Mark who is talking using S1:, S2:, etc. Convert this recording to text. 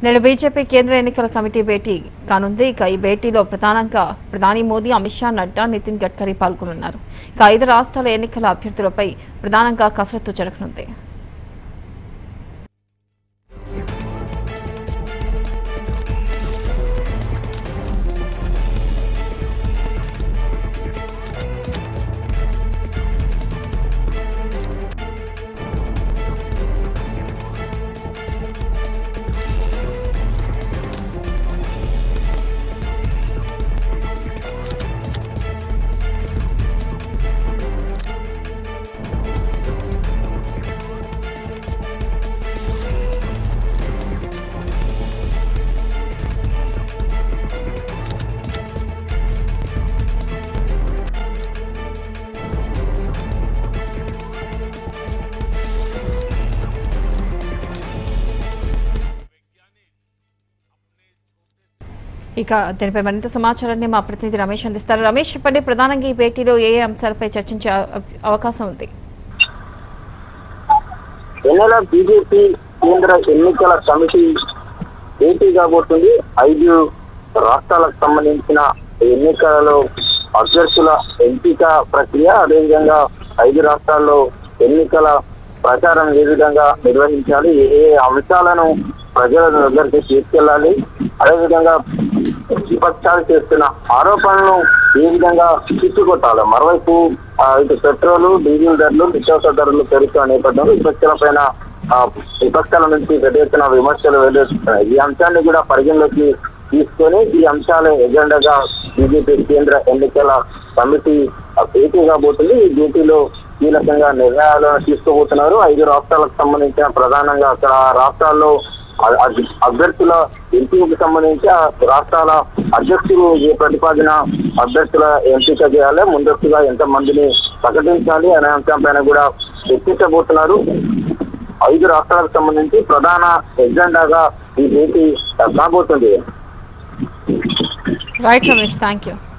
S1: నేడు బీజేపీ కేంద్ర ఎన్నికల కమిటీ భేటీ కానుంది ఇక ఈ భేటీలో ప్రధానంగా ప్రధాని మోదీ అమిత్ షా నడ్డా నితిన్ గడ్కరీ పాల్గొనున్నారు ఇక ఐదు రాష్ట్రాల ఎన్నికల అభ్యర్థులపై ప్రధానంగా కసరత్తు జరగనుంది ఇక దీనిపై మరింత సమాచారాన్ని మా ప్రతినిధి రమేష్ అందిస్తారు రమేష్ చెప్పండి ప్రధానంగా ఈ భేటీలో ఏ ఏ అంశాలపై చర్చించే అవ- అవకాశం ఉంది
S2: ఎన్నెల బీజేపీ కేంద్ర ఎన్నికల కమిటీ భేటీ కాబోతుంది ఐదు రాష్ట్రాలకు సంబంధించిన ఎన్నికలలో అభ్యర్థుల ఎంపిక ప్రక్రియ అదేవిధంగా ఐదు రాష్ట్రాల్లో ఎన్నికల ప్రచారం ఏ విధంగా నిర్వహించాలి ఏ ఏ అంశాలను ప్రజల దగ్గరికి తీసుకెళ్లాలి అదేవిధంగా విపక్షాలు చేస్తున్న ఆరోపణలను ఏ విధంగా తిట్టుకొట్టాలి మరోవైపు ఆ, ఇటు పెట్రోల్ డీజిల్ ధరలు నిత్యావసర ధరలు పెరుగుతున్న నేపథ్యంలో విపక్షాల పైన ఆ, విపక్షాల నుంచి పెద్ద ఎత్తున విమర్శలు వెల్లువెత్తుతున్నాయి ఈ అంశాన్ని కూడా పరిగణలోకి తీసుకొని ఈ అంశాల ఎజెండాగా బీజేపీ కేంద్ర ఎన్నికల కమిటీ ఆ, భేటీ కాబోతుంది ఈ భేటీలో కీలకంగా నిర్ణయాలను తీసుకోబోతున్నారు ఐదు రాష్ట్రాలకు సంబంధించిన ప్రధానంగా అక్కడ ఆ రాష్ట్రాల్లో అ- అ- అభ్యర్థుల ఎంపికకు సంబంధించి ఆ రాష్ట్రాల అధ్యక్షులు ఏ ప్రతిపాదన అభ్యర్థుల ఎంపిక చేయాలి ముందస్తుగా ఎంత మందిని ప్రకటించాలి అనే అంశం పైన కూడా చర్చించబోతున్నారు ఐదు రాష్ట్రాలకు సంబంధించి ప్రధాన ఎజెండాగా ఈ భేటీ కాబోతుంది
S1: రైట్ రమేష్ థ్యాంక్ యూ